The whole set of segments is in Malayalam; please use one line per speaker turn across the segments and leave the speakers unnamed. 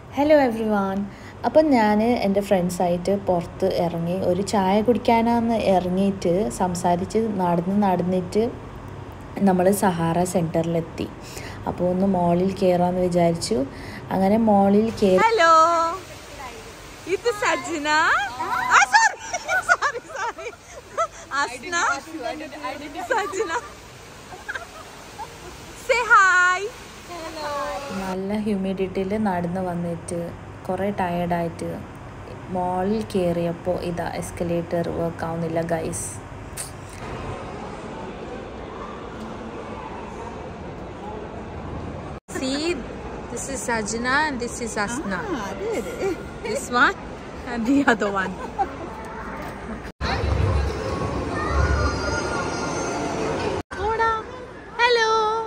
ഹലോ എവ്രി വൺ അപ്പം ഞാൻ എൻ്റെ ഫ്രണ്ട്സായിട്ട് പുറത്ത് ഇറങ്ങി ഒരു ചായ കുടിക്കാനാന്ന് ഇറങ്ങിയിട്ട് സംസാരിച്ച് നടന്ന് നടന്നിട്ട് നമ്മൾ സഹാറ സെൻറ്ററിലെത്തി അപ്പോൾ ഒന്ന് മോളിൽ കയറാമെന്ന് വിചാരിച്ചു അങ്ങനെ മോളിൽ കയറി
ഹലോ ഇത് Sajna sorry sorry Asna Sajna say hi
നല്ല ഹ്യൂമിഡിറ്റിയിൽ നടന്ന് വന്നിട്ട് കുറേ ടയേർഡായിട്ട് മോളിൽ കയറിയപ്പോൾ ഇതാ എസ്കലേറ്റർ വർക്ക് ആവുന്നില്ല guys
See, this is Sajna and this is Asna. This one and the other one. Hola. Hello.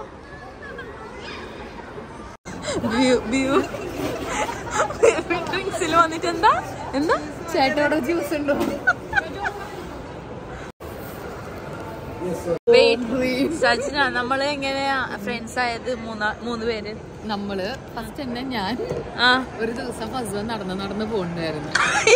View, view. ഡ്രിങ്ക്സിൽ വന്നിട്ട് എന്താ എന്താ ചേട്ടോടെ ജ്യൂസ് ഉണ്ടോ സജ്ന നമ്മള് എങ്ങനെയാ ഫ്രണ്ട്സ് ആയത് മൂന്നാ മൂന്ന് പേര്
നമ്മള് ഫസ്റ്റ് തന്നെ ഞാൻ
ആ
ഒരു ദിവസം ഫസ്റ്റ് നടന്ന് നടന്ന് പോണ്ടായിരുന്നു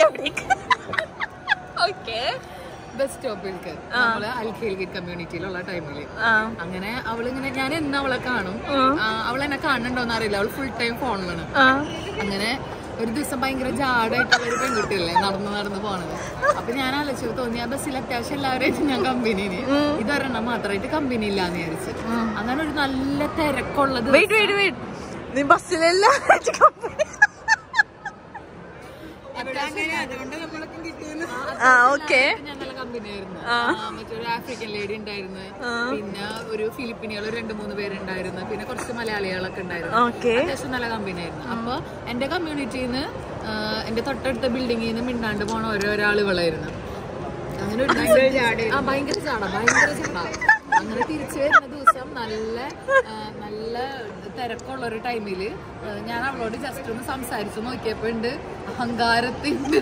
ഓക്കെ
ബസ് സ്റ്റോപ്പിലേക്ക് നമ്മള് അൽഖേൽഗി കമ്മ്യൂണിറ്റിയിലുള്ള ടൈമില്
ആ
അങ്ങനെ അവളിങ്ങനെ ഞാൻ എന്ന് അവളെ കാണും ആ, അവൾ എന്നെ കാണുന്നുണ്ടോന്ന് അറിയില്ല അവൾ ഫുൾ ടൈം ഫോണിലാണ്
ആ
അങ്ങനെ ഒരു ദിവസം ഭയങ്കര ജാടായിട്ടുള്ള ഒരു പെൺകുട്ടിയല്ലേ നടന്ന് നടന്ന് പോണത് അപ്പൊ ഞാൻ ആലോചിച്ചു തോന്നി ആ ബസ്സിൽ അത്യാവശ്യം എല്ലാവരായിട്ടും ഞാൻ കമ്പനിന് ഇതൊരെണ്ണം മാത്രമായിട്ട് കമ്പനി ഇല്ലാന്ന് വിചാരിച്ചു അങ്ങനെ ഒരു നല്ല തിരക്കുള്ളത്
വെയിറ്റ് വെയിറ്റ് വെയിറ്റ് നീ ബസ്സിലല്ല ആ ഓക്കെ
ഞാൻ നല്ല കമ്പനി ആയിരുന്നു മറ്റൊരു ആഫ്രിക്കൻ ലേഡി ഉണ്ടായിരുന്നു പിന്നെ ഒരു ഫിലിപ്പിനികൾ രണ്ട് മൂന്ന് പേരുണ്ടായിരുന്നു പിന്നെ കുറച്ച് മലയാളികളൊക്കെ ഉണ്ടായിരുന്നു
ഓക്കെ
അത്യാവശ്യം നല്ല കമ്പനി ആയിരുന്നു അപ്പൊ എന്റെ കമ്മ്യൂണിറ്റിയിൽ നിന്ന് എന്റെ തൊട്ടടുത്ത ബിൽഡിങ്ങിൽ നിന്ന് മിണ്ടാണ്ട് പോണ ഓരോരാൾ ഇവളായിരുന്നു അങ്ങനെ ഒരു ദിവസം- ആ ഭയങ്കര ചാട ഭയങ്കര ചാട അങ്ങനെ തിരിച്ചു വരുന്ന ദിവസം നല്ല ആ, നല്ല തിരക്കുള്ള ഒരു ടൈമില് ആ, ഞാൻ അവളോട് ജസ്റ്റ് ഒന്ന് സംസാരിച്ചു നോക്കിയപ്പോ ഉണ്ട് അഹങ്കാരത്തിന്റെ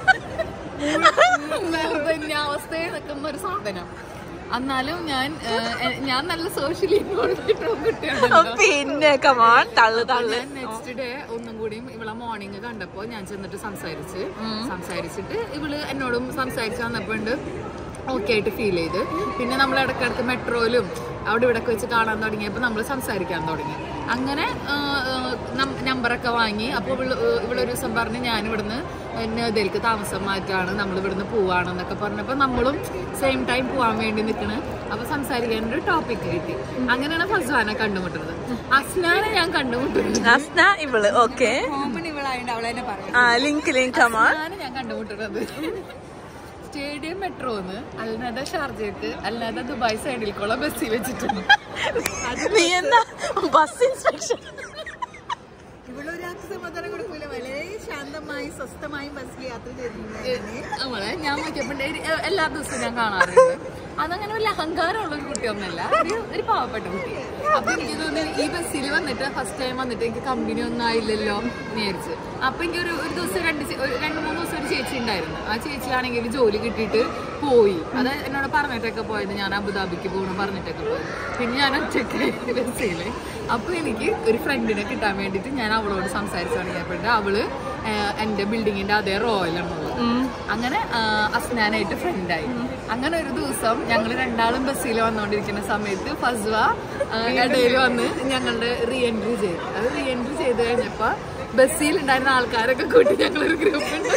അവസ്ഥയിൽ നിൽക്കുന്ന ഒരു സാധനം എന്നാലും ഞാൻ ആ, എ- ഞാൻ നല്ല സോഷ്യലി കുട്ടിയാണ്
പിന്നെ കമാൺ തള്ളു തള്ളു
ഞാൻ നെക്സ്റ്റ് ഡേ ഒന്നും കൂടിയും ഇവളെ മോർണിംഗ് കണ്ടപ്പോ ഞാൻ ചെന്നിട്ട് സംസാരിച്ച് സംസാരിച്ചിട്ട് ഇവള് എന്നോടും സംസാരിച്ച് വന്നപ്പോണ്ട് ഓക്കെ ആയിട്ട് ഫീൽ ചെയ്ത് പിന്നെ നമ്മൾ ഇടയ്ക്കിടയ്ക്ക് മെട്രോയിലും അവിടെ ഇവിടെ വെച്ച് കാണാൻ തുടങ്ങിയപ്പോൾ നമ്മൾ സംസാരിക്കാൻ തുടങ്ങി അങ്ങനെ നമ്പറൊക്കെ വാങ്ങി അപ്പോൾ ഇവള് ഇവളൊരു ദിവസം പറഞ്ഞ് ഞാൻ ഇവിടുന്ന് നേതേൽക്ക് താമസം മാറ്റാണ് നമ്മൾ ഇവിടുന്ന് പോവാണെന്നൊക്കെ പറഞ്ഞപ്പോൾ നമ്മളും സെയിം ടൈം പോവാൻ വേണ്ടി നിൽക്കണ് അപ്പൊ സംസാരിക്കാൻ ഒരു ടോപ്പിക് കിട്ടി അങ്ങനെയാണ് ഫസ്വാനെ കണ്ടുമുട്ടുന്നത് അസ്നാനെ ഞാൻ കണ്ടുമുട്ടുന്നത്
അസ്ന ഇവള് ഓക്കെ ആ ലിങ്ക് ലിങ്ക് കമാൺ
അസ്നാനെ ഞാൻ കണ്ടുമുട്ടുന്നത് സ്റ്റേഡിയം മെട്രോന്ന് അല്ലാതെ ഷാർജയ്ക്ക് അല്ലാതെ ദുബായ് സൈഡിലേക്കുള്ള ബസ്സിൽ വെച്ചിട്ടുണ്ട്
നീ എന്താ ബസ് ഇൻസ്പെക്ഷൻ
ഇവളൊരാൾക്ക് സമാധാനം കൊടുക്കൂല വളരെ ശാന്തമായി സ്വസ്ഥമായി ബസ്സിൽ യാത്ര ചെയ്തിരുന്നു
നമ്മളെ ഞാൻ നോക്കിയപ്പോ എല്ലാ ദിവസവും ഞാൻ കാണാറുണ്ട് അതങ്ങനെ വലിയ അഹങ്കാരമുള്ള ഒരു കുട്ടിയൊന്നല്ല ഒരു ഒരു പാവപ്പെട്ട കുട്ടി അപ്പൊ എനിക്ക് തോന്നി ഈ ബസ്സിൽ വന്നിട്ട് ഫസ്റ്റ് ടൈം വന്നിട്ട് എനിക്ക് കമ്പനി ഒന്നും ആയില്ലല്ലോ എന്ന് വിചാരിച്ച് അപ്പൊ എനിക്ക് ഒരു ഒരു ദിവസം രണ്ട് ചേ- ഒരു രണ്ട് മൂന്ന് ദിവസം ഒരു ചേച്ചി ഉണ്ടായിരുന്നു ആ ചേച്ചിയാണെങ്കിൽ ജോലി കിട്ടിയിട്ട് പോയി അത് എന്നോട് പറഞ്ഞിട്ടൊക്കെ പോയത് ഞാൻ അബുദാബിക്ക് പോകണം പറഞ്ഞിട്ടൊക്കെ പോയി പിന്നെ ഞാൻ ഒറ്റയ്ക്ക് ബസ്സില് അപ്പൊ എനിക്ക് ഒരു ഫ്രണ്ടിനെ കിട്ടാൻ വേണ്ടിയിട്ട് ഞാൻ അവളോട് സംസാരിച്ചു തുടങ്ങിയപ്പോഴുണ്ട് അവള് ആഹ് എന്റെ ബിൽഡിങ്ങിന്റെ അതേ റോയിലാണുള്ളത് അങ്ങനെ ആഹ് അസ്നാനായിട്ട് ഫ്രണ്ടായി അങ്ങനെ ഒരു ദിവസം ഞങ്ങൾ രണ്ടാളും ബസ്സിൽ വന്നുകൊണ്ടിരിക്കുന്ന സമയത്ത് ഫസ്വ ആഹ് ഇടയിൽ വന്ന് ഞങ്ങളുടെ റീ എൻട്രി ചെയ്തു അത് റീ എൻട്രി ചെയ്ത് കഴിഞ്ഞപ്പോ ബസ്സിൽ ഉണ്ടായിരുന്ന ആൾക്കാരൊക്കെ കൂട്ടി ഞങ്ങളൊരു ഗ്രൂപ്പ് ഉണ്ട്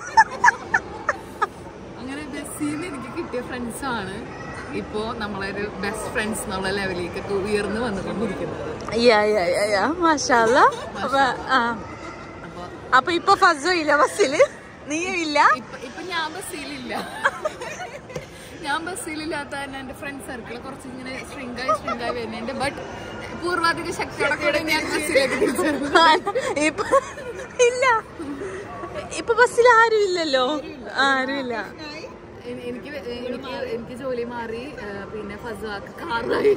അങ്ങനെ ബസ്സിൽ നിന്ന് എനിക്ക് കിട്ടിയ ഫ്രണ്ട്സ് ആണ് ഇപ്പോ നമ്മളെ ഒരു ബെസ്റ്റ് ഫ്രണ്ട്സ് എന്നുള്ള ലെവലിലേക്കൊക്കെ ഉയർന്നു വന്നുകൊണ്ടിരിക്കുന്നത്
യാ യാ യാ യാ മാഷാല്ല ആ
അപ്പൊ
അപ്പൊ ഇപ്പൊ ഫസോ ഇല്ല ബസ്സില് നീയും ഇല്ല
ഇപ്പൊ ഇപ്പൊ ഞാൻ ബസ്സിലില്ല ഞാൻ ബസ്സിലില്ലാത്ത തന്നെ എന്റെ ഫ്രണ്ട് സർക്കിൾ കുറച്ച് ഇങ്ങനെ ശൃംഗായി ശൃംഗായി വരുന്നുണ്ട് ബട്ട് പൂർവാധിക ശക്തിയോടെ കൂടെ ഞാൻ ബസ്സിലേക്ക് തിരിച്ചു വരുന്നു.
ഇപ്പൊ ഇല്ല ഇപ്പൊ ബസ്സിൽ ആരും ഇല്ലല്ലോ ആരും ഇല്ല
എ- എനിക്ക് വെ- എനിക്ക് എനിക്ക് ജോലി മാറി ആ, പിന്നെ ഫസ്വാക്ക് കാറായി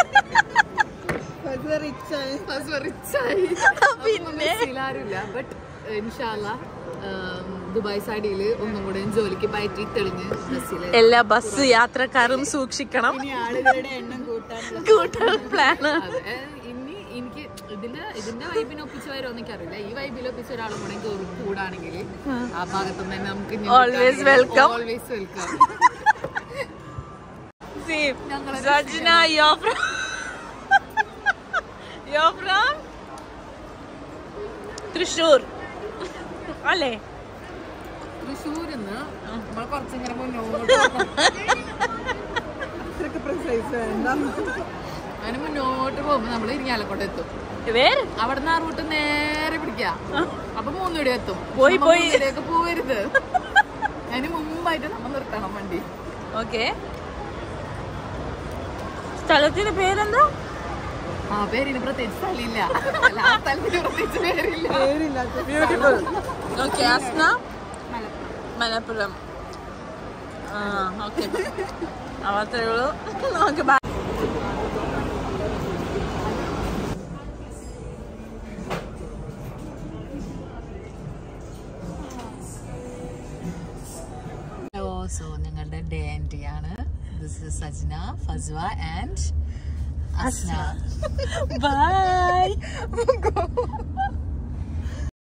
റിച്ചാണ്
ഫസ്വ റിച്ചായി
പിന്നെ?
ബസ്സിലാരുമില്ല ബട്ട് ഇൻഷാല്ല ദുബായ് സൈഡില് ഒന്നും കൂടെ ജോലിക്ക് പയറ്റി തെളിഞ്ഞ് ബസ്സില്
എല്ലാ ബസ് യാത്രക്കാരും സൂക്ഷിക്കണം
ഇനി ആളുകളുടെ എണ്ണം കൂട്ടാനുള്ള
കൂട്ടാൻ പ്ലാൻ
അതെ ഇനി എനിക്ക് ഇതിന്റെ ഇതിന്റെ വൈബിന് ഒപ്പിച്ച് വരുമോ എനിക്കറിയില്ല ഈ വൈബിൽ ഒപ്പിച്ച ഒരാളും കൂടെ കേറി കൂടാണെങ്കിൽ ആ ഭാഗത്തു നിന്ന് തന്നെ നമുക്ക്
Always welcome.
Always welcome
See, Sajna, you're from. you're from Thrissur അല്ലേ
തൃശ്ശൂരിന്ന് നമ്മൾ കുറച്ചിങ്ങനെ മുന്നോട്ട്
അത്രയ്ക്ക് പ്രിസൈസ് വേണ്ട
അതിന് മുന്നോട്ട് പോകുമ്പോ നമ്മൾ ഇരിങ്ങാലക്കോട്ട് എത്തും
വേറെ
അവിടുന്ന് ആ റൂട്ട് നേരെ പിടിക്കാം അപ്പൊ മൂന്നുകൂടി എത്തും
പോയി,
നമ്മ
പോയി.
മൂന്നുകൂടിയൊക്കെ പോവരുത് അതിന് മുമ്പായിട്ട് നമ്മൾ നിർത്തണം വണ്ടി
ഓക്കെ സ്ഥലത്തിന്റെ പേരെന്താ
ആ പേരിന് പ്രത്യേകിച്ച് സ്ഥലമില്ല അല്ല, ആ സ്ഥലത്തിന് പ്രത്യേകിച്ച് പേരില്ല
ബ്യൂട്ടിഫുൾ ഓക്കെ അസ്ന മലപ്പുറം ആ ഓക്കെ അത്രേ ഉള്ളൂ ഓക്കെ ബൈ
ഹലോ സോ ഞങ്ങളുടെ ഡേ എൻട്രി ആണ് this is Sajna Faswa and Asna
by